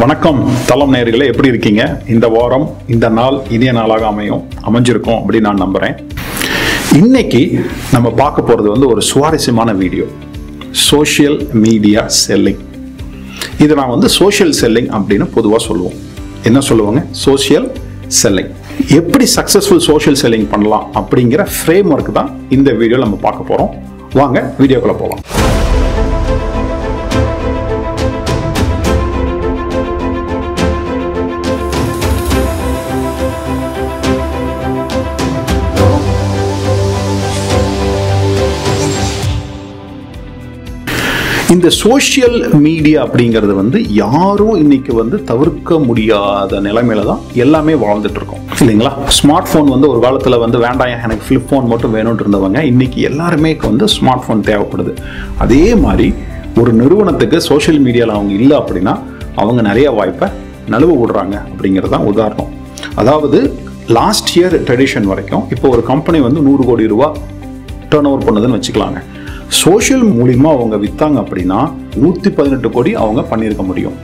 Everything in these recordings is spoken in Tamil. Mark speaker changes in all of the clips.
Speaker 1: வணக்கம் தளம் நேயர்களே எப்படி இருக்கீங்க இந்த வாரம் இந்த நாள் இனிய நாளாக அமையும் அமைஞ்சிருக்கும் அப்படின்னு நான் நம்புறேன் இன்னைக்கு நம்ம பார்க்க போறது வந்து ஒரு சுவாரஸ்யமான வீடியோ சோஷியல் மீடியா செல்லிங் இது நான் வந்து சோஷியல் செல்லிங் அப்படின்னு பொதுவாக சொல்லுவோம் என்ன சொல்லுவாங்க சோஷியல் செல்லிங் எப்படி சக்ஸஸ்ஃபுல் சோஷியல் செல்லிங் பண்ணலாம் அப்படிங்கிற ஃப்ரேம் ஒர்க் தான் இந்த வீடியோவில் நம்ம பார்க்க போகிறோம் வாங்க வீடியோக்குள்ள போகலாம் இந்த சோஷியல் மீடியா அப்படிங்கிறது வந்து யாரும் இன்னைக்கு வந்து தவிர்க்க முடியாத நிலைமையில தான் எல்லாமே வாழ்ந்துட்டு இருக்கோம் இல்லைங்களா ஸ்மார்ட் ஃபோன் வந்து ஒரு காலத்தில் வந்து வேண்டாம் எனக்கு ஃபிளிப் ஃபோன் மட்டும் வேணும்னு இருந்தவங்க இன்னைக்கு எல்லாருமே வந்து ஸ்மார்ட் ஃபோன் தேவைப்படுது அதே மாதிரி ஒரு நிறுவனத்துக்கு சோஷியல் மீடியாவில் அவங்க இல்லை அப்படின்னா அவங்க நிறைய வாய்ப்பை நழுவ விடுறாங்க அப்படிங்கிறது தான் உதாரணம் அதாவது லாஸ்ட் இயர் ட்ரெடிஷன் வரைக்கும் இப்போ ஒரு கம்பெனி வந்து நூறு கோடி ரூபா டேர்ன் ஓவர் பண்ணுதுன்னு வச்சுக்கலாங்க சோஷியல் மூலியமா அவங்க வித்தாங்க அப்படின்னா நூற்றி பதினெட்டு கோடி அவங்க பண்ணியிருக்க முடியும்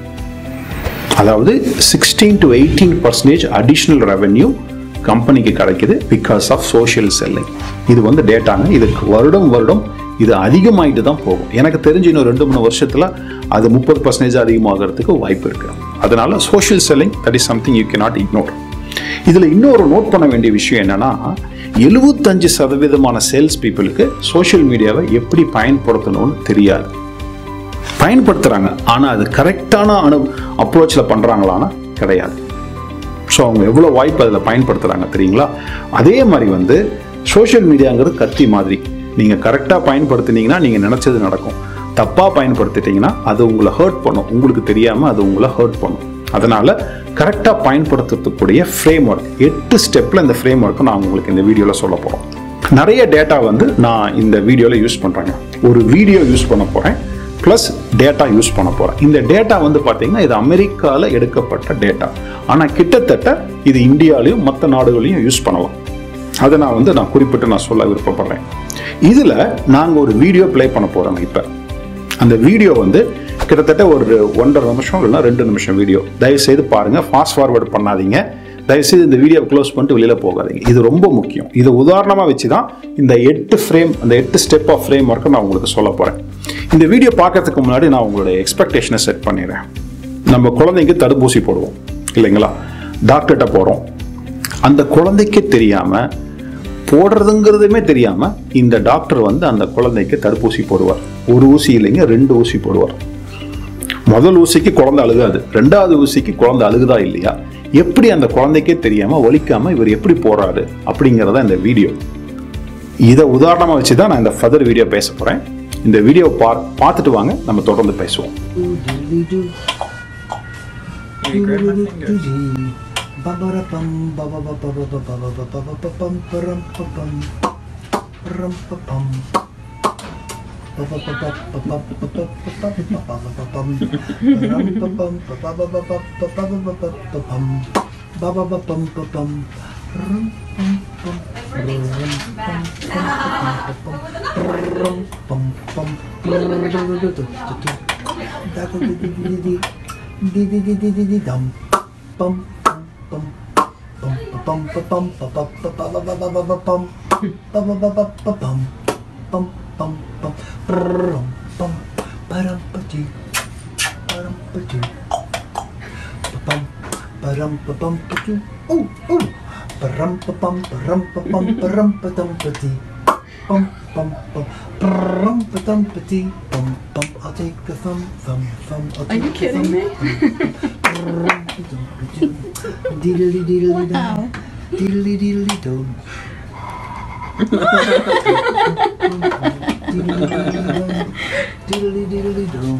Speaker 1: அதாவது sixteen to eighteen percentage additional revenue கம்பெனிக்கு கிடைக்குது பிகாஸ் ஆஃப் சோஷியல் செல்லிங் இது வந்து டேட்டாங்க இதுக்கு வருடம் வருடம் இது அதிகமாயிட்டு தான் போகும் எனக்கு தெரிஞ்சு இன்னும் ரெண்டு மூணு வருஷத்துல அது முப்பது பர்சன்டேஜ் அதிகமாகிறதுக்கு வாய்ப்பு இருக்கு அதனால social selling that is something you can not ignore இதில் இன்னொரு நோட் பண்ண வேண்டிய விஷயம் என்னன்னா எழுபத்தஞ்சு சதவீதமான சேல்ஸ் பீப்புளுக்கு சோஷியல் மீடியாவை எப்படி பயன்படுத்தணும்னு தெரியாது பயன்படுத்துகிறாங்க ஆனால் அது கரெக்டான அனு அப்ரோச்சில் பண்ணுறாங்களான்னா கிடையாது ஸோ அவங்க எவ்வளோ வாய்ப்பு அதில் பயன்படுத்துகிறாங்க தெரியுங்களா அதே மாதிரி வந்து சோஷியல் மீடியாங்கிறது கத்தி மாதிரி நீங்கள் கரெக்டாக பயன்படுத்தினீங்கன்னா நீங்கள் நினச்சது நடக்கும் தப்பாக பயன்படுத்திட்டீங்கன்னா அது உங்களை ஹர்ட் பண்ணும் உங்களுக்கு தெரியாமல் அது உங்களை ஹர்ட் பண்ணும் அதனால் கரெக்டாக பயன்படுத்தக்கூடிய ஃப்ரேம் ஒர்க் எட்டு ஸ்டெப்பில் இந்த ஃப்ரேம் ஒர்க்கை நான் உங்களுக்கு இந்த வீடியோவில் சொல்ல போகிறோம் நிறைய டேட்டா வந்து நான் இந்த வீடியோவில் யூஸ் பண்ணுறேங்க ஒரு வீடியோ யூஸ் பண்ண போகிறேன் ப்ளஸ் டேட்டா யூஸ் பண்ண போகிறேன் இந்த டேட்டா வந்து பார்த்தீங்கன்னா இது அமெரிக்காவில் எடுக்கப்பட்ட டேட்டா ஆனால் கிட்டத்தட்ட இது இந்தியாலையும் மற்ற நாடுகளையும் யூஸ் பண்ணலாம் அதை நான் வந்து நான் குறிப்பிட்டு நான் சொல்ல விருப்பப்படுறேன் இதில் நாங்கள் ஒரு வீடியோ ப்ளே பண்ண போகிறோம் இப்போ அந்த வீடியோ வந்து கிட்டத்தட்ட ஒரு ஒன்றரை நிமிஷம் இல்லைன்னா ரெண்டு நிமிஷம் வீடியோ தயவுசெய்து பாருங்கள் ஃபாஸ்ட் ஃபார்வர்டு பண்ணாதீங்க தயவுசெய்து இந்த வீடியோ க்ளோஸ் பண்ணிட்டு வெளியில் போகாதீங்க இது ரொம்ப முக்கியம் இது உதாரணமாக வச்சு தான் இந்த எட்டு ஃப்ரேம் அந்த எட்டு ஸ்டெப் ஆஃப் ஃப்ரேம் ஒர்க்கை நான் உங்களுக்கு சொல்ல போகிறேன் இந்த வீடியோ பார்க்கறதுக்கு முன்னாடி நான் உங்களுடைய எக்ஸ்பெக்டேஷனை செட் பண்ணிடுறேன் நம்ம குழந்தைக்கு தடுப்பூசி போடுவோம் இல்லைங்களா டாக்டர்கிட்ட போகிறோம் அந்த குழந்தைக்கே தெரியாமல் போடுறதுங்கிறதுமே தெரியாமல் இந்த டாக்டர் வந்து அந்த குழந்தைக்கு தடுப்பூசி போடுவார் ஒரு ஊசி இல்லைங்க ரெண்டு ஊசி போடுவார் முதல் ஊசிக்கு குழந்தை அழுகாது ரெண்டாவது ஊசிக்கு குழந்தை அழுகுதா இல்லையா எப்படி அந்த குழந்தைக்கே தெரியாம ஒலிக்காம இவர் எப்படி போறாரு அப்படிங்கிறத இந்த வீடியோ இதை உதாரணமா வச்சு தான் நான் இந்த ஃபர்தர் வீடியோ பேச போறேன் இந்த வீடியோ பா பார்த்துட்டு வாங்க நம்ம தொடர்ந்து பேசுவோம்
Speaker 2: I'll take the thumb, thumb, thumb. I'll
Speaker 3: Are
Speaker 2: take
Speaker 3: you
Speaker 2: the
Speaker 3: kidding me?
Speaker 2: Diddly diddly dum. Diddly diddly dum. Diddly diddly dum.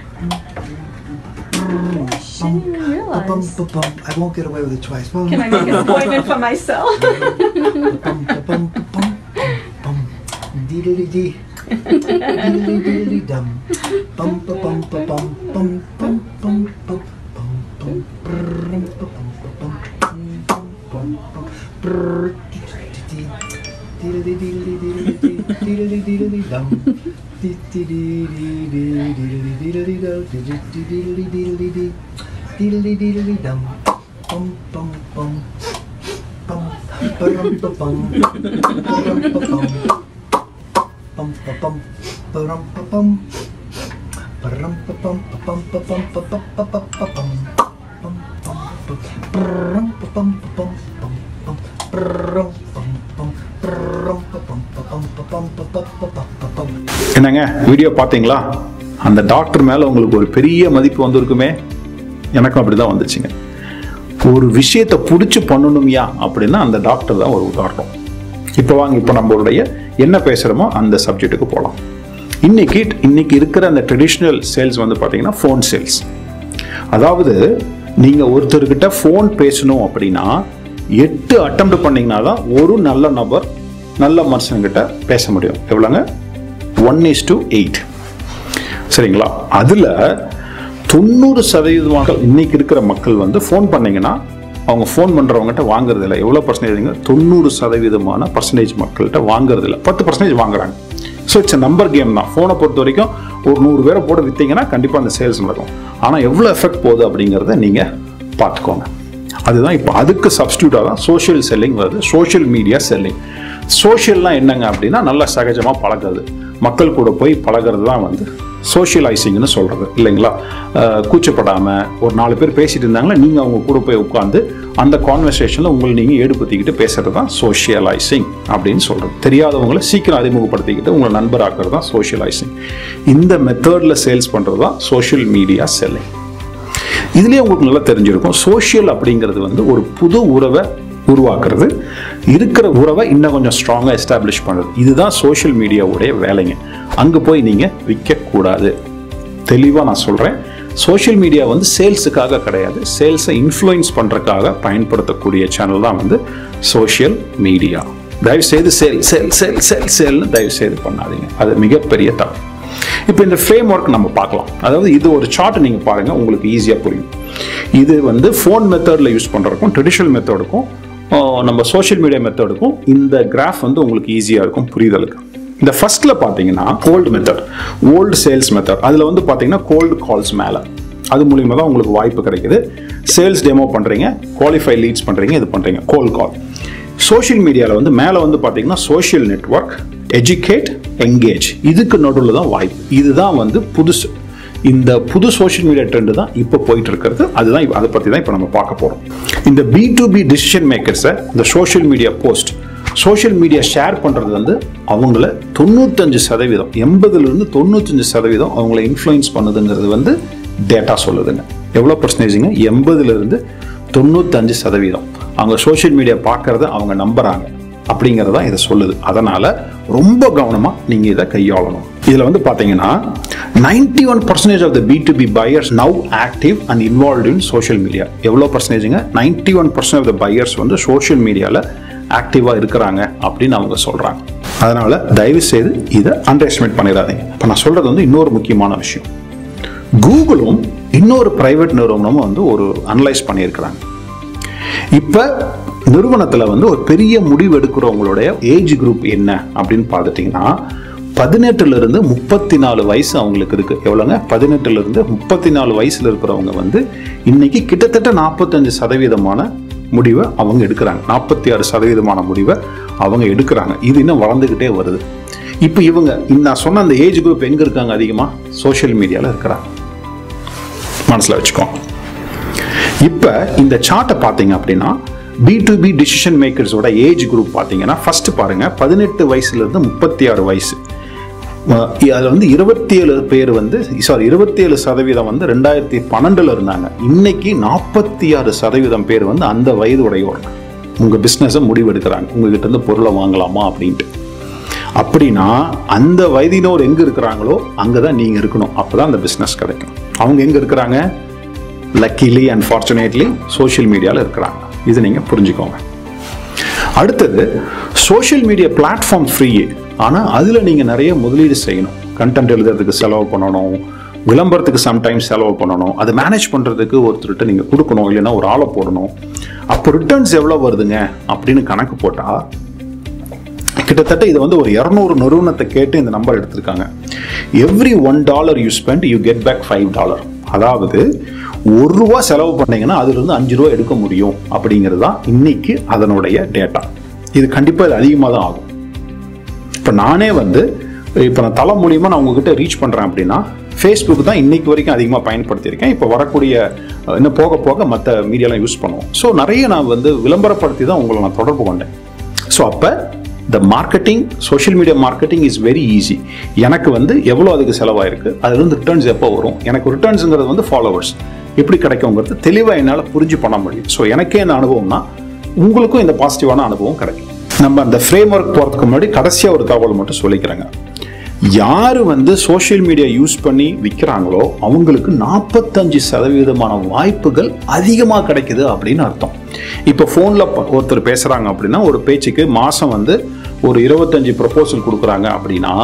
Speaker 3: Shouldn't even realize.
Speaker 2: Bum, bum, bum. I won't get away with it twice. Bum,
Speaker 3: Can I make an appointment for myself?
Speaker 2: bum, bum, bum, bum, bum. Diddly dee. Diddly diddly dum. Bum, ba, bum, ba, bum, bum, bum, bum, bum. Bum, bum, brrrrum, ba, bum, ba, bum, bum, bum, bum. Brrr, dee, diddly diddly diddly dee, diddly diddly dum. Dee, dee, dee, dee, dee, diddly diddly do, dee, dee, diddly diddly dee. diddly diddly dum, bum bum bum, bum ba-rum ba bum, ba-rum ba bum, bum ba bum, ba-rum ba bum, ba-rum ba bum ba bum ba bum ba ba ba ba ba bum, bum bum ba, ba-rum ba bum ba bum bum bum, ba-rum bum bum, ba-rum ba bum ba bum ba bum ba ba ba ba ba bum.
Speaker 1: என்னங்க வீடியோ பார்த்தீங்களா அந்த டாக்டர் மேலே உங்களுக்கு ஒரு பெரிய மதிப்பு வந்திருக்குமே எனக்கும் அப்படி தான் வந்துச்சுங்க ஒரு விஷயத்தை பிடிச்சி பண்ணணும்யா அப்படின்னா அந்த டாக்டர் தான் ஒரு உதாரணம் இப்போ வாங்க இப்போ நம்மளுடைய என்ன பேசுகிறோமோ அந்த சப்ஜெக்ட்டுக்கு போகலாம் இன்னைக்கு இன்னைக்கு இருக்கிற அந்த ட்ரெடிஷ்னல் சேல்ஸ் வந்து பார்த்தீங்கன்னா ஃபோன் சேல்ஸ் அதாவது நீங்கள் ஒருத்தர்கிட்ட ஃபோன் பேசணும் அப்படின்னா எட்டு அட்டம் பண்ணீங்கன்னா தான் ஒரு நல்ல நபர் நல்ல மனுஷன்கிட்ட பேச முடியும் எவ்வளோங்க ஒன் இஸ் டு எயிட் சரிங்களா அதில் தொண்ணூறு சதவீத மக்கள் இன்னைக்கு இருக்கிற மக்கள் வந்து ஃபோன் பண்ணீங்கன்னா அவங்க ஃபோன் பண்ணுறவங்ககிட்ட வாங்குறது இல்லை எவ்வளோ பர்சன்டேஜ்ங்க தொண்ணூறு சதவீதமான பர்சன்டேஜ் மக்கள்கிட்ட வாங்குறது இல்லை பத்து பர்சன்டேஜ் வாங்குறாங்க ஸோ இட்ஸ் நம்பர் கேம் தான் ஃபோனை பொறுத்த வரைக்கும் ஒரு நூறு பேரை போட்டு விற்றீங்கன்னா கண்டிப்பாக அந்த சேல்ஸ் நடக்கும் ஆனால் எவ்வளோ எஃபெக்ட் போகுது அப்படிங்கிறத நீங்கள் பார்த்துக்கோங்க அதுதான் இப்போ அதுக்கு சப்ஸ்டியூட்டாக தான் சோஷியல் செல்லிங் வருது சோஷியல் மீடியா செல்லிங் சோஷியல்லாம் என்னங்க அப்படின்னா நல்லா சகஜமாக பழகுறது மக்கள் கூட போய் பழகிறது தான் வந்து சோஷியலைசிங்னு சொல்கிறது இல்லைங்களா அஹ் கூச்சப்படாமல் ஒரு நாலு பேர் பேசிட்டு இருந்தாங்களா நீங்கள் அவங்க கூட போய் உட்காந்து அந்த கான்வர்சேஷனில் உங்களை நீங்கள் ஈடுபடுத்திக்கிட்டு பேசுறது தான் சோஷியலைசிங் அப்படின்னு சொல்கிறது தெரியாதவங்களை சீக்கிரம் அறிமுகப்படுத்திக்கிட்டு உங்களை நண்பராக்குறது தான் சோஷியலைசிங் இந்த மெத்தடில் சேல்ஸ் பண்ணுறது தான் சோஷியல் மீடியா செல்லிங் இதுலேயே உங்களுக்கு நல்லா தெரிஞ்சிருக்கும் சோஷியல் அப்படிங்கிறது வந்து ஒரு புது உறவை உருவாக்குறது இருக்கிற உறவை இன்னும் கொஞ்சம் ஸ்ட்ராங்காக எஸ்டாப்ளிஷ் பண்ணுறது இதுதான் சோஷியல் மீடியாவுடைய வேலைங்க அங்கே போய் நீங்கள் விற்கக்கூடாது தெளிவாக நான் சொல்கிறேன் சோஷியல் மீடியா வந்து சேல்ஸுக்காக கிடையாது சேல்ஸை இன்ஃப்ளூயன்ஸ் பண்ணுறதுக்காக பயன்படுத்தக்கூடிய சேனல் தான் வந்து சோஷியல் மீடியா தயவு செய்து சேல் சேல் சேல் சேல் சேல்னு தயவு செய்து பண்ணாதீங்க அது மிகப்பெரிய தவறு இப்போ இந்த ஃப்ரேம் ஒர்க் நம்ம பார்க்கலாம் அதாவது இது ஒரு சார்ட் நீங்கள் பாருங்கள் உங்களுக்கு ஈஸியாக புரியும் இது வந்து ஃபோன் மெத்தடில் யூஸ் பண்ணுறதுக்கும் ட்ரெடிஷ்னல் மெத்தடுக்கும் நம்ம சோஷியல் மீடியா மெத்தடுக்கும் இந்த கிராஃப் வந்து உங்களுக்கு ஈஸியாக இருக்கும் புரிதலுக்கு இந்த ஃபர்ஸ்ட்ல பார்த்தீங்கன்னா old method old sales method அதில் வந்து பார்த்தீங்கன்னா கோல்டு கால்ஸ் மேலே அது மூலியமாக தான் உங்களுக்கு வாய்ப்பு கிடைக்குது சேல்ஸ் டெமோ பண்ணுறீங்க குவாலிஃபை லீட்ஸ் பண்ணுறீங்க இது பண்ணுறீங்க கோல் கால் சோஷியல் மீடியாவில் வந்து மேலே வந்து பார்த்தீங்கன்னா சோஷியல் நெட்ஒர்க் எஜுகேட் எங்கேஜ் இதுக்கு நடுவில் தான் வாய்ப்பு இதுதான் வந்து புதுசு இந்த புது சோஷியல் மீடியா ட்ரெண்டு தான் இப்போ போயிட்டு இருக்கிறது அதுதான் இப்ப- அதை பற்றி தான் இப்போ நம்ம பார்க்க போகிறோம் இந்த பி டு பி டிசிஷன் மேக்கர்ஸை இந்த social media post social media share பண்ணுறது வந்து அவங்கள தொண்ணூத்தஞ்சு சதவீதம் எண்பதுலேருந்து தொண்ணூத்தஞ்சு சதவீதம் அவங்கள இன்ஃப்ளூயன்ஸ் பண்ணுதுங்கிறது வந்து டேட்டா சொல்லுதுங்க எவ்வளோ பர்சன்டேஜுங்க எண்பதுலேருந்து தொண்ணூத்தஞ்சு சதவீதம் அவங்க சோஷியல் மீடியா பார்க்கறத அவங்க நம்புறாங்க அப்படிங்கிறது தான் இதை சொல்லுது அதனால ரொம்ப கவனமாக நீங்கள் இதை கையாளணும் இதில் வந்து பார்த்தீங்கன்னா ninety one percentage of the B to B buyers now active and involve in social media எவ்வளோ பர்சன்டேஜுங்க ninety one percent of the buyers வந்து சோஷியல் மீடியாவில் ஆக்டிவாக இருக்கிறாங்க அப்படின்னு அவங்க சொல்கிறாங்க அதனால தயவு செய்து இதை அண்டர் எஸ்டிமேட் பண்ணிடாதீங்க இப்போ நான் சொல்கிறது வந்து இன்னொரு முக்கியமான விஷயம் கூகுளும் இன்னொரு பிரைவேட் நிறுவனமும் வந்து ஒரு அனலைஸ் பண்ணியிருக்கிறாங்க இப்போ நிறுவனத்தில் வந்து ஒரு பெரிய முடிவு எடுக்கிறவங்களுடைய ஏஜ் குரூப் என்ன அப்படின்னு பார்த்துட்டிங்கன்னா பதினெட்டுல இருந்து முப்பத்தி நாலு வயசு அவங்களுக்கு இருக்கு எவ்வளோங்க பதினெட்டுல இருந்து முப்பத்தி நாலு வயசுல இருக்கிறவங்க வந்து இன்னைக்கு கிட்டத்தட்ட நாற்பத்தஞ்சு சதவீதமான முடிவை அவங்க எடுக்கிறாங்க நாற்பத்தி ஆறு சதவீதமான முடிவை அவங்க எடுக்கிறாங்க இது இன்னும் வளர்ந்துக்கிட்டே வருது இப்போ இவங்க இந்த நான் சொன்ன அந்த ஏஜ் குரூப் எங்கே இருக்காங்க அதிகமாக சோஷியல் மீடியாவில் இருக்கிறாங்க மனசில் வச்சுக்கோங்க இப்போ இந்த சார்ட்டை பார்த்தீங்க அப்படின்னா பி டு பி டிசிஷன் மேக்கர்ஸோட ஏஜ் குரூப் பார்த்தீங்கன்னா ஃபர்ஸ்ட் பாருங்க பதினெட்டு வயசுலேருந்து முப்பத்தி ஆறு வயசு அதில் வந்து இருபத்தி ஏழு பேர் வந்து சாரி இருபத்தி ஏழு சதவீதம் வந்து ரெண்டாயிரத்தி பன்னெண்டில் இருந்தாங்க இன்னைக்கு நாற்பத்தி ஆறு சதவீதம் பேர் வந்து அந்த வயது உடையோர் உங்கள் பிஸ்னஸை முடிவெடுக்கிறாங்க உங்ககிட்ட இருந்து பொருளை வாங்கலாமா அப்படின்ட்டு அப்படின்னா அந்த வயதினோர் எங்கே இருக்கிறாங்களோ அங்கே தான் நீங்கள் இருக்கணும் அப்போ தான் அந்த பிஸ்னஸ் கிடைக்கும் அவங்க எங்கே இருக்கிறாங்க லக்கிலி அன்ஃபார்ச்சுனேட்லி சோஷியல் மீடியாவில் இருக்கிறாங்க இது நீங்கள் புரிஞ்சுக்கோங்க அடுத்தது சோஷியல் மீடியா பிளாட்ஃபார்ம் ஃப்ரீ ஆனால் அதில் நீங்கள் நிறைய முதலீடு செய்யணும் கண்டென்ட் எழுதுறதுக்கு செலவு பண்ணணும் விளம்பரத்துக்கு சம்டைம்ஸ் செலவு பண்ணணும் அதை மேனேஜ் பண்ணுறதுக்கு ஒருத்தர்கிட்ட நீங்கள் கொடுக்கணும் இல்லைன்னா ஒரு ஆளை போடணும் அப்போ ரிட்டர்ன்ஸ் எவ்வளோ வருதுங்க அப்படின்னு கணக்கு போட்டால் கிட்டத்தட்ட இது வந்து ஒரு இரநூறு நிறுவனத்தை கேட்டு இந்த நம்பர் எடுத்திருக்காங்க every one dollar you spend you get back five dollar அதாவது ஒரு ரூபா செலவு பண்ணீங்கன்னா அதுலேருந்து அஞ்சு ரூபா எடுக்க முடியும் அப்படிங்கிறது தான் இன்னைக்கு அதனுடைய டேட்டா இது கண்டிப்பாக இது அதிகமாக தான் ஆகும் இப்போ நானே வந்து இப்போ நான் தலை மூலியமாக நான் உங்ககிட்ட ரீச் பண்ணுறேன் அப்படின்னா ஃபேஸ்புக் தான் இன்னைக்கு வரைக்கும் அதிகமாக பயன்படுத்தியிருக்கேன் இப்போ வரக்கூடிய அஹ், இன்னும் போக போக மற்ற மீடியாலாம் யூஸ் பண்ணுவோம் ஸோ நிறைய நான் வந்து விளம்பரப்படுத்தி தான் உங்களை நான் தொடர்பு கொண்டேன் ஸோ அப்போ the marketing social media marketing is very easy எனக்கு வந்து எவ்வளோ அதுக்கு செலவாயிருக்கு அதுலேருந்து ரிட்டர்ன்ஸ் எப்போ வரும் எனக்கு ரிட்டர்ன்ஸுங்கிறது வந்து ஃபாலோவர்ஸ் எப்படி கிடைக்குங்கிறது தெளிவாக என்னால் புரிஞ்சு பண்ண முடியும் ஸோ எனக்கே இந்த அனுபவம்னா உங்களுக்கும் இந்த பாசிட்டிவான அனுபவம் கிடைக்கும் நம்ம அந்த ஃப்ரேம் ஒர்க் போகிறதுக்கு முன்னாடி கடைசியாக ஒரு தகவல் மட்டும் சொல்லிக்கிறேங்க யார் வந்து சோஷியல் மீடியா யூஸ் பண்ணி விற்கிறாங்களோ அவங்களுக்கு நாற்பத்தஞ்சு சதவீதமான வாய்ப்புகள் அதிகமாக கிடைக்குது அப்படின்னு அர்த்தம் இப்போ ஃபோனில் ஒருத்தர் பேசுகிறாங்க அப்படின்னா ஒரு பேச்சுக்கு மாதம் வந்து ஒரு இருபத்தஞ்சு ப்ரொபோசல் கொடுக்குறாங்க அப்படின்னா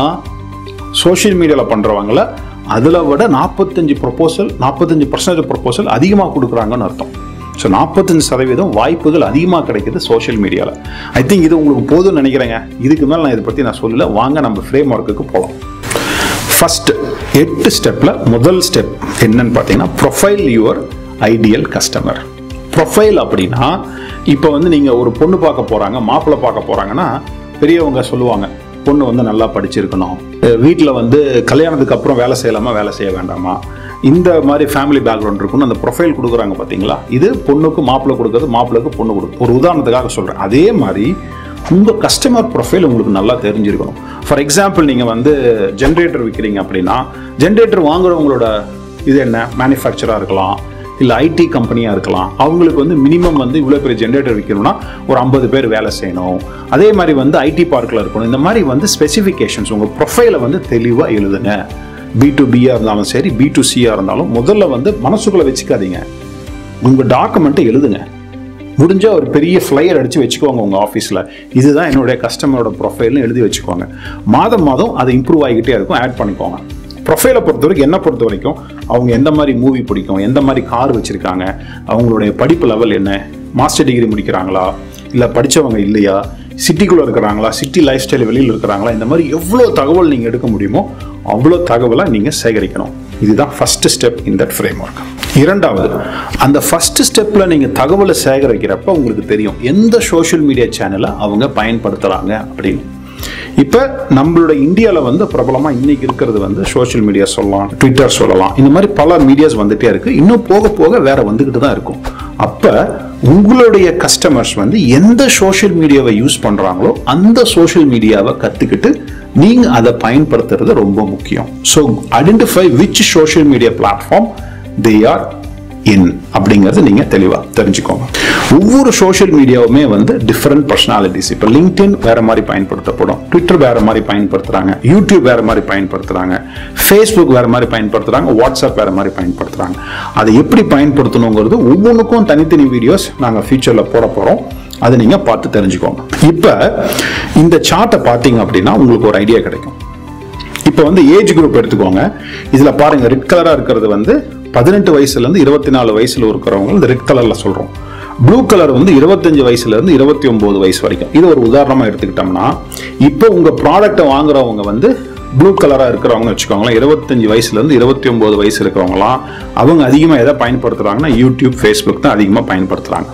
Speaker 1: சோஷியல் மீடியாவில் பண்ணுறவங்கள அதில் விட நாற்பத்தஞ்சு ப்ரொபோசல் நாற்பத்தஞ்சு பர்சன்டேஜ் ப்ரொபோசல் அதிகமாக கொடுக்குறாங்கன்னு அர்த்தம் ஸோ நாற்பத்தஞ்சு சதவீதம் வாய்ப்புகள் அதிகமாக கிடைக்குது சோஷியல் மீடியாவில் ஐ திங்க் இது உங்களுக்கு போதும்னு நினைக்கிறேங்க இதுக்கு மேலே நான் இதை பற்றி நான் சொல்லல வாங்க நம்ம ஃப்ரேம் ஒர்க்குக்கு போகலாம் ஃபர்ஸ்ட் எட்டு ஸ்டெப்பில் முதல் ஸ்டெப் என்னன்னு பார்த்தீங்கன்னா profile your ideal customer profile அப்படின்னா இப்போ வந்து நீங்கள் ஒரு பொண்ணு பார்க்க போகிறாங்க மாப்பிள்ளை பார்க்க போகிறாங்கன்னா பெரியவங்க சொல்லுவாங்க பொண்ணு வந்து நல்லா படிச்சிருக்கணும் வீட்டில் வந்து கல்யாணத்துக்கு அப்புறம் வேலை செய்யலாமா வேலை செய்ய வேண்டாமா இந்த மாதிரி ஃபேமிலி பேக்ரவுண்ட் இருக்குன்னு அந்த ப்ரொஃபைல் கொடுக்குறாங்க பார்த்தீங்களா இது பொண்ணுக்கு மாப்பிள்ளை கொடுக்குறது மாப்பிள்ளைக்கு பொண்ணு கொடுக்குறது ஒரு உதாரணத்துக்காக சொல்கிறேன் அதே மாதிரி உங்கள் கஸ்டமர் ப்ரொஃபைல் உங்களுக்கு நல்லா தெரிஞ்சிருக்கணும் ஃபார் எக்ஸாம்பிள் நீங்கள் வந்து ஜென்ரேட்டர் விற்கிறீங்க அப்படின்னா ஜென்ரேட்டர் வாங்குறவங்களோட இது என்ன மேனுஃபேக்சராக இருக்கலாம் இல்லை ஐடி கம்பெனியாக இருக்கலாம் அவங்களுக்கு வந்து மினிமம் வந்து இவ்வளோ பெரிய ஜென்ரேட்டர் விற்கணும்னா ஒரு ஐம்பது பேர் வேலை செய்யணும் அதே மாதிரி வந்து ஐடி பார்க்கில் இருக்கணும் இந்த மாதிரி வந்து ஸ்பெசிஃபிகேஷன்ஸ் உங்கள் ப்ரொஃபைலை வந்து தெளிவாக எழுதுங்க பி டு பியாக இருந்தாலும் சரி பி டு சியாக இருந்தாலும் முதல்ல வந்து மனசுக்குள்ளே வச்சுக்காதீங்க உங்கள் டாக்குமெண்ட்டை எழுதுங்க முடிஞ்ச ஒரு பெரிய ஃப்ளையர் அடித்து வச்சுக்கோங்க உங்கள் ஆஃபீஸில் இதுதான் என்னுடைய கஸ்டமரோட ப்ரொஃபைல்னு எழுதி வச்சுக்கோங்க மாதம் மாதம் அது இம்ப்ரூவ் ஆகிக்கிட்டே இருக்கும் ஆட் பண்ணிக்கோங்க ப்ரொஃபைலை பொறுத்த வரைக்கும் என்ன பொறுத்த வரைக்கும் அவங்க எந்த மாதிரி மூவி பிடிக்கும் எந்த மாதிரி கார் வச்சுருக்காங்க அவங்களுடைய படிப்பு லெவல் என்ன மாஸ்டர் டிகிரி முடிக்கிறாங்களா இல்லை படித்தவங்க இல்லையா சிட்டிக்குள்ளே இருக்கிறாங்களா சிட்டி லைஃப் ஸ்டைல் வெளியில் இருக்கிறாங்களா இந்த மாதிரி எவ்வளோ தகவல் நீங்கள் எடுக்க முடியுமோ அவ்வளோ தகவலை நீங்கள் சேகரிக்கணும் இதுதான் first step in that framework இரண்டாவது அந்த ஃபர்ஸ்ட் ஸ்டெப்பில் நீங்கள் தகவலை சேகரிக்கிறப்ப உங்களுக்கு தெரியும் எந்த சோஷியல் மீடியா சேனலை அவங்க பயன்படுத்துகிறாங்க அப்படின்னு இப்போ நம்மளோட இந்தியாவில் வந்து பிரபலமாக இன்னைக்கு இருக்கிறது வந்து சோஷியல் மீடியா சொல்லலாம் ட்விட்டர் சொல்லலாம் இந்த மாதிரி பல மீடியாஸ் வந்துட்டே இருக்கு இன்னும் போக போக வேற வந்துக்கிட்டு தான் இருக்கும் அப்போ உங்களுடைய கஸ்டமர்ஸ் வந்து எந்த சோஷியல் மீடியாவை யூஸ் பண்ணுறாங்களோ அந்த சோஷியல் மீடியாவை கற்றுக்கிட்டு நீங்கள் அதை பயன்படுத்துறது ரொம்ப முக்கியம் so identify which social media platform they are in அப்படிங்கிறது நீங்க தெளிவா தெரிஞ்சுக்கோங்க ஒவ்வொரு சோஷியல் மீடியாவுமே வந்து டிஃப்ரெண்ட் பர்சனாலிட்டிஸ் இப்போ லிங்க்டின் வேற மாதிரி பயன்படுத்தப்படும் ட்விட்டர் வேற மாதிரி பயன்படுத்துறாங்க யூடியூப் வேற மாதிரி பயன்படுத்துறாங்க ஃபேஸ்புக் வேற மாதிரி பயன்படுத்துறாங்க வாட்ஸ்அப் வேற மாதிரி பயன்படுத்துறாங்க அதை எப்படி பயன்படுத்தணுங்கிறது ஒவ்வொன்றுக்கும் தனித்தனி வீடியோஸ் நாங்கள் ஃபியூச்சர்ல போட போறோம் அதை நீங்க பார்த்து தெரிஞ்சுக்கோங்க இப்போ இந்த சார்ட்டை பார்த்தீங்க அப்படின்னா உங்களுக்கு ஒரு ஐடியா கிடைக்கும் இப்போ வந்து ஏஜ் குரூப் எடுத்துக்கோங்க இதுல பாருங்க ரெட் கலரா இருக்கிறது வந்து பதினெட்டு வயசுல இருந்து இருபத்தி நாலு வயசுல இருக்கிறவங்க இந்த ரெட் கலர்ல சொல்றோம் ப்ளூ கலர் வந்து இருபத்தஞ்சு வயசுல இருந்து இருபத்தி ஒன்பது வயசு வரைக்கும் இது ஒரு உதாரணமா எடுத்துக்கிட்டோம்னா இப்போ உங்க ப்ராடக்ட்டை வாங்குறவங்க வந்து ப்ளூ கலரா இருக்கிறவங்க வச்சுக்கோங்களேன் இருபத்தஞ்சு வயசுல இருந்து இருபத்தி ஒன்பது வயசு இருக்கிறவங்களாம் அவங்க அதிகமா எதை பயன்படுத்துறாங்கன்னா யூடியூப் ஃபேஸ்புக் தான் அதிகமா பயன்படுத்துறாங்க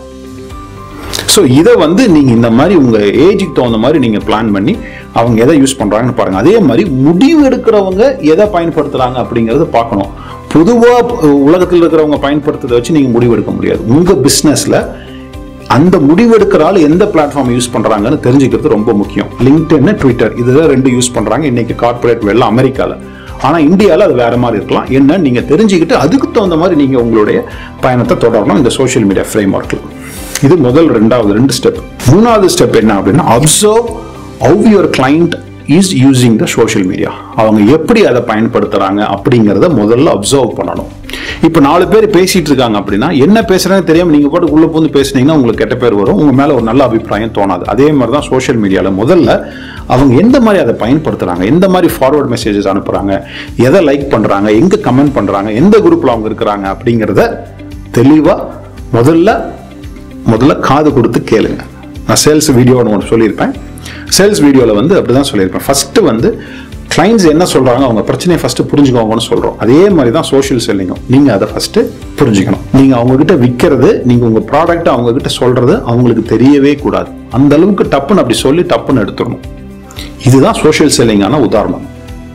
Speaker 1: ஸோ இதை வந்து நீங்க இந்த மாதிரி உங்க ஏஜுக்கு தகுந்த மாதிரி நீங்க பிளான் பண்ணி அவங்க எதை யூஸ் பண்றாங்கன்னு பாருங்க அதே மாதிரி முடிவு எடுக்கிறவங்க எதை பயன்படுத்துறாங்க அப்படிங்கறத பார்க்கணும் பொதுவா அஹ், உலகத்தில் இருக்கிறவங்க பயன்படுத்துறதை வச்சு நீங்க முடிவு எடுக்க முடியாது உங்க பிசினஸ்ல அந்த முடிவு எடுக்கிற ஆள் எந்த பிளாட்ஃபார்ம் யூஸ் பண்றாங்கன்னு தெரிஞ்சுக்கிறது ரொம்ப முக்கியம் லிங்க்டின் ட்விட்டர் இதுதான் ரெண்டு யூஸ் பண்றாங்க இன்னைக்கு கார்ப்பரேட் வெள்ள அமெரிக்கால ஆனா இந்தியாவில் அது வேற மாதிரி இருக்கலாம் என்ன நீங்க தெரிஞ்சுக்கிட்டு அதுக்கு தகுந்த மாதிரி நீங்க உங்களுடைய பயணத்தை தொடரணும் இந்த சோஷியல் மீடியா ஃப்ரேம் ஒர்க்கில் இது முதல் ரெண்டாவது ரெண்டு ஸ்டெப் மூணாவது ஸ்டெப் என்ன அப்படின்னா observe how your client is using the social media அவங்க எப்படி அதை பயன்படுத்துறாங்க அப்படிங்கிறத முதல்ல அப்சர்வ் பண்ணணும் இப்போ நாலு பேர் பேசிட்டு இருக்காங்க அப்படின்னா என்ன பேசுறாங்கன்னு தெரியாம நீங்க பாட்டு உள்ள பூந்து பேசுனீங்கன்னா உங்களுக்கு கெட்ட பேர் வரும் உங்க மேல ஒரு நல்ல அபிப்பிராயம் தோணாது அதே மாதிரி தான் சோஷியல் மீடியால முதல்ல அவங்க எந்த மாதிரி அதை பயன்படுத்துறாங்க எந்த மாதிரி ஃபார்வர்ட் மெசேஜஸ் அனுப்புறாங்க எதை லைக் பண்றாங்க எங்க கமெண்ட் பண்றாங்க எந்த குரூப்ல அவங்க இருக்கிறாங்க அப்படிங்கிறத தெளிவா முதல்ல முதல்ல காது கொடுத்து கேளுங்க நான் சேல்ஸ் வீடியோன்னு ஒன்று சொல்லியிருப்பேன் சேல்ஸ் வீடியோவில் வந்து அப்படி தான் சொல்லியிருப்பேன் ஃபஸ்ட்டு வந்து கிளைண்ட்ஸ் என்ன சொல்றாங்க அவங்க பிரச்சனையை ஃபர்ஸ்ட் புரிஞ்சுக்கோங்கன்னு சொல்றோம் அதே மாதிரி தான் சோஷியல் செல்லிங்கும் நீங்க அதை ஃபர்ஸ்ட் புரிஞ்சுக்கணும் நீங்க அவங்க கிட்ட விற்கிறது நீங்க உங்க ப்ராடக்ட் அவங்க கிட்ட சொல்றது அவங்களுக்கு தெரியவே கூடாது அந்த அளவுக்கு டப்புன்னு அப்படி சொல்லி டப்புன்னு எடுத்துடணும் இதுதான் சோஷியல் செல்லிங்கான உதாரணம்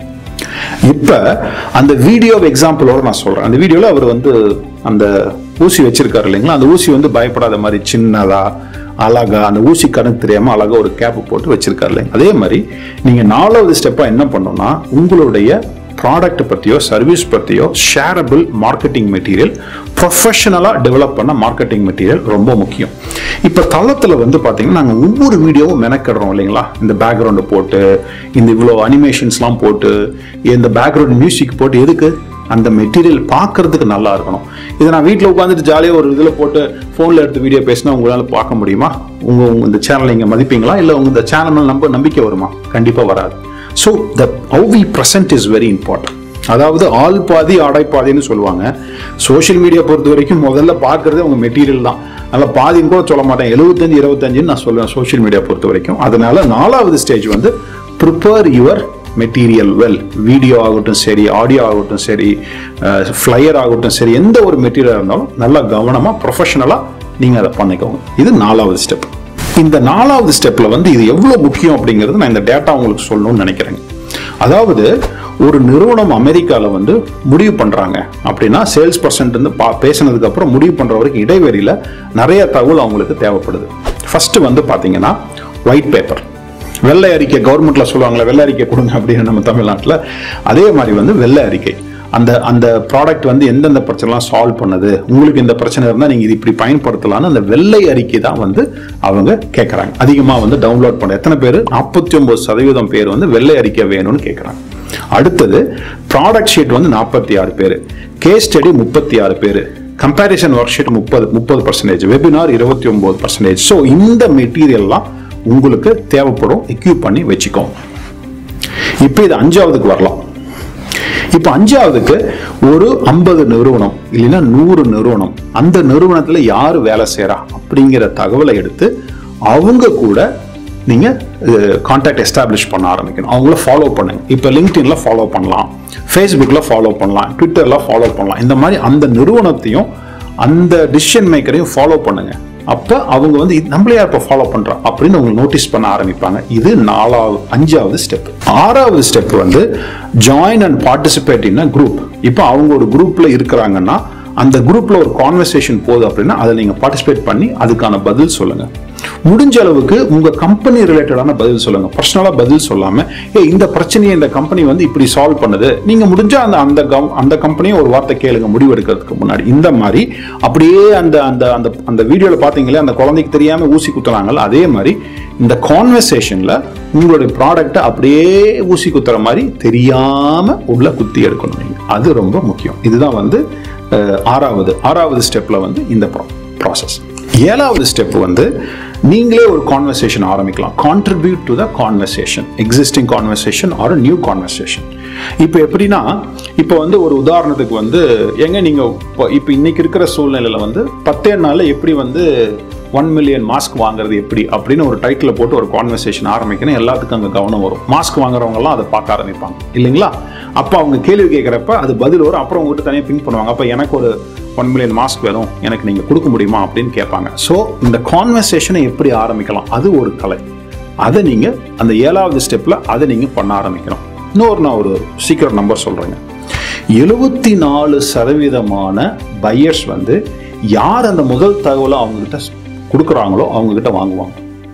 Speaker 1: இப்ப அந்த வீடியோ எக்ஸாம்பிளோட நான் சொல்றேன் அந்த வீடியோல அவர் வந்து அந்த ஊசி வச்சிருக்காரு இல்லைங்களா அந்த ஊசி வந்து பயப்படாத மாதிரி சின்னதா அழகா அந்த ஊசி கணக்கு தெரியாம அழகா ஒரு கேப் போட்டு வச்சிருக்காரு இல்லைங்க அதே மாதிரி நீங்க நாலாவது ஸ்டெப்பா என்ன பண்ணணும்னா உங்களுடைய ப்ராடக்ட் பற்றியோ சர்வீஸ் பற்றியோ ஷேரபிள் மார்க்கெட்டிங் மெட்டீரியல் ப்ரொஃபஷனலாக டெவலப் பண்ண மார்க்கெட்டிங் மெட்டீரியல் ரொம்ப முக்கியம் இப்போ தளத்தில் வந்து பார்த்தீங்கன்னா நாங்கள் ஒவ்வொரு வீடியோவும் மெனக்கிடுறோம் இல்லைங்களா இந்த பேக்ரவுண்டை போட்டு இந்த இவ்வளோ அனிமேஷன்ஸ்லாம் போட்டு இந்த பேக்ரவுண்ட் மியூசிக் போட்டு எதுக்கு அந்த மெட்டீரியல் பார்க்கறதுக்கு நல்லா இருக்கணும் இதை நான் வீட்டில் உட்காந்துட்டு ஜாலியாக ஒரு இதில் போட்டு ஃபோனில் எடுத்து வீடியோ பேசினா உங்களால் பார்க்க முடியுமா உங்கள் உங்க இந்த சேனலை நீங்கள் மதிப்பீங்களா இல்லை உங்கள் இந்த சேனல் நம்ப நம்பிக்கை வருமா கண்டிப்பாக வராது so the how we present is very important அதாவது ஆள் பாதி ஆடை பாதின்னு சொல்லுவாங்க சோஷியல் மீடியா பொறுத்த வரைக்கும் முதல்ல பார்க்கறது உங்க மெட்டீரியல் தான் அதில் பாதின்னு கூட சொல்ல மாட்டேன் எழுபத்தஞ்சு இருபத்தஞ்சுன்னு நான் சொல்லுவேன் சோஷியல் மீடியா பொறுத்த வரைக்கும் அதனால நாலாவது ஸ்டேஜ் வந்து prepare your material well video ஆகட்டும் சரி ஆடியோ ஆகட்டும் சரி ஃப்ளையர் ஆகட்டும் சரி எந்த ஒரு மெட்டீரியல் இருந்தாலும் நல்லா கவனமாக ப்ரொஃபஷனலாக நீங்கள் அதை பண்ணிக்கோங்க இது நாலாவது ஸ்டெப் இந்த நாலாவது ஸ்டெப்ல வந்து இது எவ்வளவு முக்கியம் அப்படிங்கிறது நான் இந்த டேட்டா உங்களுக்கு சொல்லணும்னு நினைக்கிறேங்க அதாவது ஒரு நிறுவனம் அமெரிக்கால வந்து முடிவு பண்றாங்க அப்படின்னா சேல்ஸ் பர்சன்ட் வந்து பா பேசினதுக்கு அப்புறம் முடிவு பண்ற வரைக்கும் இடைவெளியில நிறைய தகவல் அவங்களுக்கு தேவைப்படுது ஃபர்ஸ்ட் வந்து பாத்தீங்கன்னா ஒயிட் பேப்பர் வெள்ளை அறிக்கை கவர்மெண்ட்ல சொல்லுவாங்களே வெள்ளை அறிக்கை கொடுங்க அப்படின்னு நம்ம தமிழ்நாட்டில் அதே மாதிரி வந்து வெள்ளை அறிக்கை அந்த அந்த ப்ராடக்ட் வந்து எந்தெந்த பிரச்சனைலாம் சால்வ் பண்ணுது உங்களுக்கு இந்த பிரச்சனை இருந்தால் நீங்கள் இது இப்படி பயன்படுத்தலாம்னு அந்த வெள்ளை அறிக்கை தான் வந்து அவங்க கேட்குறாங்க அதிகமாக வந்து டவுன்லோட் பண்ண எத்தனை பேர் நாற்பத்தி ஒன்பது சதவீதம் பேர் வந்து வெள்ளை அறிக்கை வேணும்னு கேட்குறாங்க அடுத்தது ப்ராடக்ட் ஷீட் வந்து நாற்பத்தி ஆறு பேர் கேஸ் ஸ்டடி முப்பத்தி ஆறு பேர் கம்பேரிசன் ஒர்க் ஷீட் முப்பது முப்பது பர்சன்டேஜ் வெபினார் இருபத்தி ஒன்பது பர்சன்டேஜ் ஸோ இந்த மெட்டீரியல்லாம் உங்களுக்கு தேவைப்படும் எக்யூப் பண்ணி வச்சுக்கோங்க இப்போ இது அஞ்சாவதுக்கு வரலாம் இப்போ அஞ்சாவதுக்கு ஒரு ஐம்பது நிறுவனம் இல்லைன்னா நூறு நிறுவனம் அந்த நிறுவனத்தில் யார் வேலை செய்கிறா அப்படிங்கிற தகவலை எடுத்து அவங்க கூட நீங்கள் கான்டாக்ட் எஸ்டாப்ளிஷ் பண்ண ஆரம்பிக்கணும் அவங்கள ஃபாலோ பண்ணுங்க இப்போ லிங்க்டின்ல ஃபாலோ பண்ணலாம் ஃபேஸ்புக்கில் ஃபாலோ பண்ணலாம் ட்விட்டரில் ஃபாலோ பண்ணலாம் இந்த மாதிரி அந்த நிறுவனத்தையும் அந்த டிசிஷன் மேக்கரையும் ஃபாலோ பண்ணுங்க அப்போ அவங்க வந்து இது நம்மளே யார் இப்போ ஃபாலோ பண்ணுறோம் அப்படின்னு அவங்க நோட்டீஸ் பண்ண ஆரம்பிப்பாங்க இது நாலாவது அஞ்சாவது ஸ்டெப் ஆறாவது ஸ்டெப் வந்து join and participate in group இப்போ அவங்க ஒரு குரூப்ல இருக்கிறாங்கன்னா அந்த குரூப்ல ஒரு கான்வர்சேஷன் போகுது அப்படின்னா அதை நீங்க பார்ட்டிசிபேட் பண்ணி அதுக்கான பதில் சொல்லுங்க முடிஞ்ச அளவுக்கு உங்க கம்பெனி ரிலேட்டடான பதில் சொல்லுங்க பர்சனலா பதில் சொல்லாம ஏ இந்த பிரச்சனையை இந்த கம்பெனி வந்து இப்படி சால்வ் பண்ணுது நீங்க முடிஞ்சா அந்த அந்த கம்- அந்த கம்பெனியை ஒரு வார்த்தை கேளுங்க முடிவு எடுக்கிறதுக்கு முன்னாடி இந்த மாதிரி அப்படியே அந்த அந்த அந்த அந்த வீடியோல பாத்தீங்களே அந்த குழந்தைக்கு தெரியாம ஊசி குத்துறாங்கல்ல அதே மாதிரி இந்த கான்வர்சேஷன்ல உங்களுடைய ப்ராடக்ட்டை அப்படியே ஊசி குத்துற மாதிரி தெரியாம உள்ள குத்தி எடுக்கணும் நீங்க அது ரொம்ப முக்கியம் இதுதான் வந்து அஹ், ஆறாவது ஆறாவது ஸ்டெப்ல வந்து இந்த ப்ராசஸ் ஏழாவது ஸ்டெப் வந்து நீங்களே ஒரு கான்வர்சேஷன் ஆரம்பிக்கலாம் contribute to the conversation existing conversation or new conversation இப்போ எப்படின்னா இப்போ வந்து ஒரு உதாரணத்துக்கு வந்து எங்க நீங்க இப்போ இப்போ இன்னைக்கு இருக்கிற சூழ்நிலையில வந்து பத்தே நாள்ல எப்படி வந்து ஒன் மில்லியன் மாஸ்க் வாங்குறது எப்படி அப்படின்னு ஒரு டைட்டில் போட்டு ஒரு கான்வர்சேஷன் ஆரம்பிக்கணும் எல்லாத்துக்கும் அங்கே கவனம் வரும் மாஸ்க் வாங்குறவங்கலாம் அதை பார்க்க ஆரம்பிப்பாங்க இல்லைங்களா அப்போ அவங்க கேள்வி கேட்குறப்ப அது பதில் வரும் அப்புறம் உங்ககிட்ட தனியாக பிங்க் பண்ணுவாங்க அப்போ எனக்கு ஒரு ஒன் மில்லியன் மாஸ்க் வேணும் எனக்கு நீங்கள் கொடுக்க முடியுமா அப்படின்னு கேட்பாங்க ஸோ இந்த கான்வர்சேஷனை எப்படி ஆரம்பிக்கலாம் அது ஒரு கலை அதை நீங்கள் அந்த ஏழாவது ஸ்டெப்பில் அதை நீங்கள் பண்ண ஆரம்பிக்கணும் இன்னொரு நான் ஒரு சீக்கிரம் நம்பர் சொல்கிறேங்க எழுபத்தி நாலு சதவீதமான பையர்ஸ் வந்து யார் அந்த முதல் தகவலை அவங்ககிட்ட கொடுக்குறாங்களோ அவங்ககிட்ட வாங்குவாங்க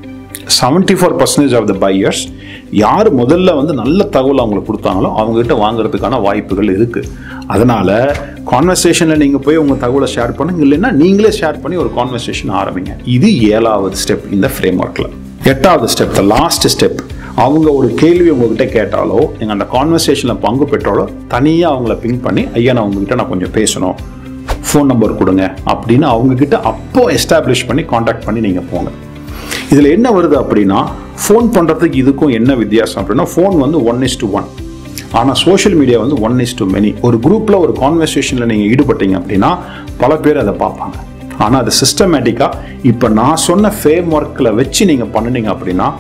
Speaker 1: seventy four percentage of the buyers யார் முதல்ல வந்து நல்ல தகவல் அவங்களுக்கு கொடுத்தாங்களோ அவங்ககிட்ட வாங்குறதுக்கான வாய்ப்புகள் இருக்கு அதனால கான்வர்சேஷனில் நீங்கள் போய் உங்கள் தகவலை ஷேர் பண்ணுங்க இல்லைன்னா நீங்களே ஷேர் பண்ணி ஒரு கான்வர்சேஷன் ஆரம்பிங்க இது ஏழாவது ஸ்டெப் இந்த ஃப்ரேம் ஒர்க்கில் எட்டாவது ஸ்டெப் த லாஸ்ட் ஸ்டெப் அவங்க ஒரு கேள்வி உங்ககிட்ட கேட்டாலோ நீங்கள் அந்த கான்வர்சேஷனில் பங்கு பெற்றாலோ தனியாக அவங்கள பிங்க் பண்ணி ஐயா நான் உங்ககிட்ட நான் கொஞ்சம் பேசணும் ஃபோன் நம்பர் கொடுங்க அப்படின்னு அவங்க கிட்ட அப்போ எஸ்டாப்ளிஷ் பண்ணி காண்டாக்ட் பண்ணி நீங்கள் போங்க இதில் என்ன வருது அப்படின்னா ஃபோன் பண்ணுறதுக்கு இதுக்கும் என்ன வித்தியாசம் அப்படின்னா ஃபோன் வந்து ஒன் இஸ் டு ஒன் ஆனால் சோஷியல் மீடியா வந்து ஒன் இஸ் டு மெனி ஒரு குரூப்பில் ஒரு கான்வர்சேஷனில் நீங்கள் ஈடுபட்டீங்க அப்படின்னா பல பேர் அதை பார்ப்பாங்க ஆனால் அது சிஸ்டமேட்டிக்காக இப்போ நான் சொன்ன ஃப்ரேம் ஒர்க்கில் வச்சு நீங்கள் பண்ணுனீங்க அப்படின்னா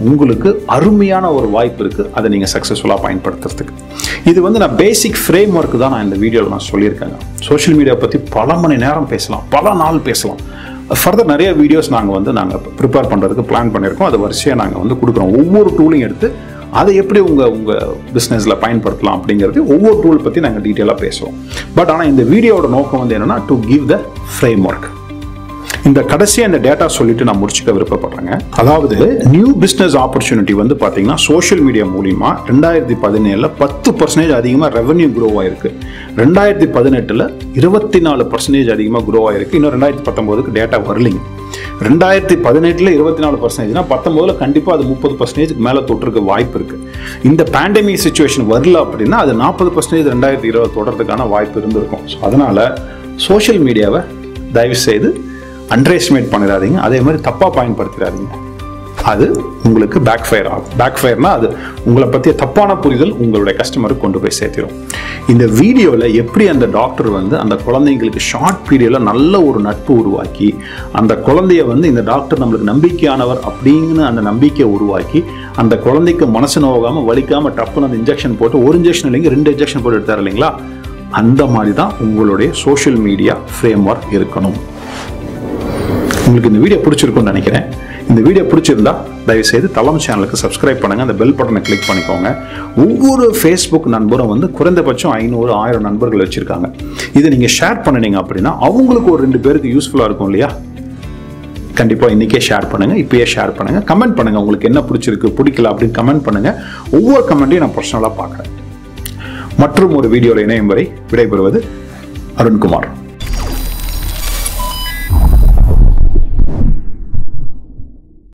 Speaker 1: உங்களுக்கு அருமையான ஒரு வாய்ப்பு இருக்குது அதை நீங்கள் சக்ஸஸ்ஃபுல்லாக பயன்படுத்துறதுக்கு இது வந்து நான் பேசிக் ஃப்ரேம் ஒர்க் தான் நான் இந்த வீடியோவில் நான் சொல்லியிருக்கேங்க சோஷியல் மீடியா பற்றி பல மணி நேரம் பேசலாம் பல நாள் பேசலாம் ஃபர்தர் நிறைய வீடியோஸ் நாங்கள் வந்து நாங்கள் ப்ரிப்பேர் பண்ணுறதுக்கு பிளான் பண்ணியிருக்கோம் அது வரிசையாக நாங்கள் வந்து கொடுக்குறோம் ஒவ்வொரு டூலையும் எடுத்து அதை எப்படி உங்கள் உங்கள் பிஸ்னஸில் பயன்படுத்தலாம் அப்படிங்கிறது ஒவ்வொரு டூல் பற்றி நாங்கள் டீட்டெயிலாக பேசுவோம் பட் ஆனால் இந்த வீடியோவோட நோக்கம் வந்து என்னென்னா to give the framework இந்த கடைசியாக இந்த டேட்டா சொல்லிட்டு நான் முடிச்சுக்க விருப்பப்படுறேங்க அதாவது நியூ பிஸ்னஸ் ஆப்பர்ச்சுனிட்டி வந்து பார்த்தீங்கன்னா சோஷியல் மீடியா மூலிமா ரெண்டாயிரத்தி பதினேழில் பத்து பர்சன்டேஜ் அதிகமாக ரெவன்யூ க்ரோ ஆயிருக்கு ரெண்டாயிரத்தி பதினெட்டில் இருபத்தி நாலு பர்சன்டேஜ் அதிகமாக க்ரோ ஆயிருக்கு இன்னும் ரெண்டாயிரத்தி பத்தொம்போதுக்கு டேட்டா வரலைங்க ரெண்டாயிரத்தி பதினெட்டில் இருபத்தி நாலு பர்சன்டேஜ்னா பத்தொம்போதில் கண்டிப்பாக அது முப்பது பர்சன்டேஜ்க்கு மேலே தொற்றுக்க வாய்ப்பு இருக்கு இந்த பேண்டமிக் சுச்சுவேஷன் வரல அப்படின்னா அது நாற்பது பர்சன்டேஜ் ரெண்டாயிரத்தி இருபது தொடர்றதுக்கான வாய்ப்பு இருந்திருக்கும் ஸோ அதனால சோஷியல் மீடியாவை தயவு செய்து அண்டர்எஸ்டிமேட் பண்ணிடாதீங்க அதே மாதிரி தப்பாக பயன்படுத்திடாதீங்க அது உங்களுக்கு பேக் ஃபயர் ஆகும் பேக் ஃபயர்னா அது உங்களை பற்றிய தப்பான புரிதல் உங்களுடைய கஸ்டமருக்கு கொண்டு போய் சேர்த்திடும் இந்த வீடியோவில் எப்படி அந்த டாக்டர் வந்து அந்த குழந்தைங்களுக்கு ஷார்ட் பீரியடில் நல்ல ஒரு நட்பு உருவாக்கி அந்த குழந்தைய வந்து இந்த டாக்டர் நம்மளுக்கு நம்பிக்கையானவர் அப்படின்னு அந்த நம்பிக்கையை உருவாக்கி அந்த குழந்தைக்கு மனசு நோகாமல் வலிக்காமல் டப்புன்னு அந்த இன்ஜெக்ஷன் போட்டு ஒரு இன்ஜெக்ஷன் இல்லைங்க ரெண்டு இன்ஜெக்ஷன் போட்டு எடுத்தார் இல்லைங்களா அந்த மாதிரி தான் உங்களுடைய சோஷியல் மீடியா ஃப்ரேம் ஒர்க் இருக்கணும் உங்களுக்கு இந்த வீடியோ பிடிச்சிருக்கும்னு நினைக்கிறேன் இந்த வீடியோ பிடிச்சிருந்தா தயவுசெய்து தளம் சேனலுக்கு சப்ஸ்கிரைப் பண்ணுங்க அந்த பெல் பட்டனை கிளிக் பண்ணிக்கோங்க ஒவ்வொரு ஃபேஸ்புக் நண்பரும் வந்து குறைந்தபட்சம் ஐநூறு ஆயிரம் நண்பர்கள் வச்சிருக்காங்க இதை நீங்க ஷேர் பண்ணினீங்க அப்படின்னா அவங்களுக்கு ஒரு ரெண்டு பேருக்கு யூஸ்ஃபுல்லா இருக்கும் இல்லையா கண்டிப்பா இன்னைக்கே ஷேர் பண்ணுங்க இப்பயே ஷேர் பண்ணுங்க கமெண்ட் பண்ணுங்க உங்களுக்கு என்ன பிடிச்சிருக்கு பிடிக்கல அப்படின்னு கமெண்ட் பண்ணுங்க ஒவ்வொரு கமெண்ட்டையும் நான் பர்சனலாக பார்க்குறேன் மற்றும் ஒரு வீடியோவில் இணையும் வரை விடைபெறுவது அருண்குமார்